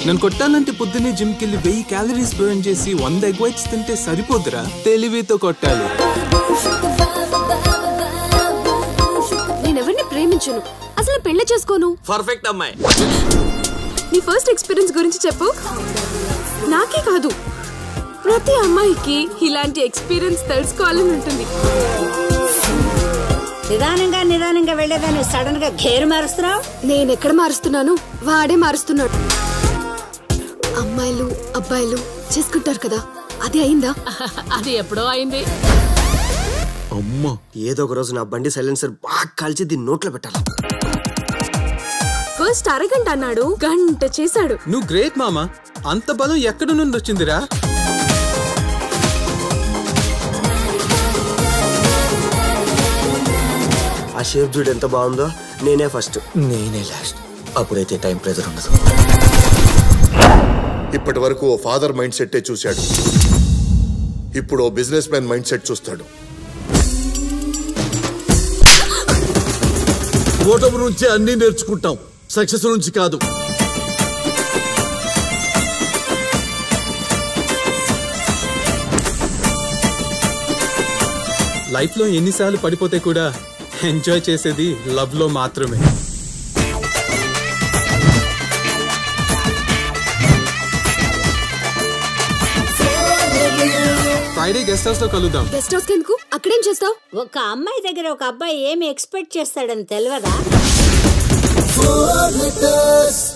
నన్ను కొట్టాలంటే పొద్దున్నే జిమ్ కెళ్ళి వెయ్యి క్యాలరీస్ బర్న్ చేసి వంద ఎగ్ వైట్స్ తింటే సరిపోదురా తెలివితో కొట్టాలి నేనెవరిని ప్రేమించను అసలు పెళ్లి చేసుకోను పర్ఫెక్ట్ అమ్మాయి నీ ఫస్ట్ ఎక్స్పీరియన్స్ గురించి చెప్పు నాకే కాదు ప్రతి అమ్మాయికి ఇలాంటి ఎక్స్పీరియన్స్ తెలుసుకోవాలని ఉంటుంది నిదానంగా నిదానంగా వెళ్ళేదాన్ని సడన్ గా గేరు మారుస్తున్నావు నేను ఎక్కడ మారుస్తున్నాను వాడే మారుస్తున్నాడు అమ్మాయిలు అబ్బాయిలు చేసుకుంటారు కదా అది అయిందా అది ఎప్పుడో అయింది అమ్మా ఏదో ఒక రోజు నా బండి సైలెన్సర్ బాగా కాల్చి దీన్ని నోట్లో పెట్టాలి ఫస్ట్ అరగంట అన్నాడు గంట చేశాడు నువ్వు గ్రేట్ మామా అంత బలం ఎక్కడి నుండి వచ్చిందిరా ఆ షేప్ చూడు ఎంత బాగుందో నేనే ఫస్ట్ నేనే లాస్ట్ అప్పుడైతే టైం ప్రెజర్ ఉండదు ఇప్పటి వరకు ఓ ఫాదర్ మైండ్ సెట్టే చూశాడు ఇప్పుడు ఓ బిజినెస్ మ్యాన్ మైండ్ సెట్ చూస్తాడు ఓటమి నుంచి అన్ని నేర్చుకుంటాం సక్సెస్ నుంచి కాదు లైఫ్ లో ఎన్నిసార్లు పడిపోతే కూడా ఎంజాయ్ చేసేది లవ్ లో మాత్రమే ఫ్రైడే గెస్ట్ హౌస్ లో కలుద్దాం గెస్ట్ హౌస్ ఎందుకు అక్కడేం చేస్తావు ఒక అమ్మాయి దగ్గర ఒక అబ్బాయి ఏమి ఎక్స్పెక్ట్ చేస్తాడని తెలియదా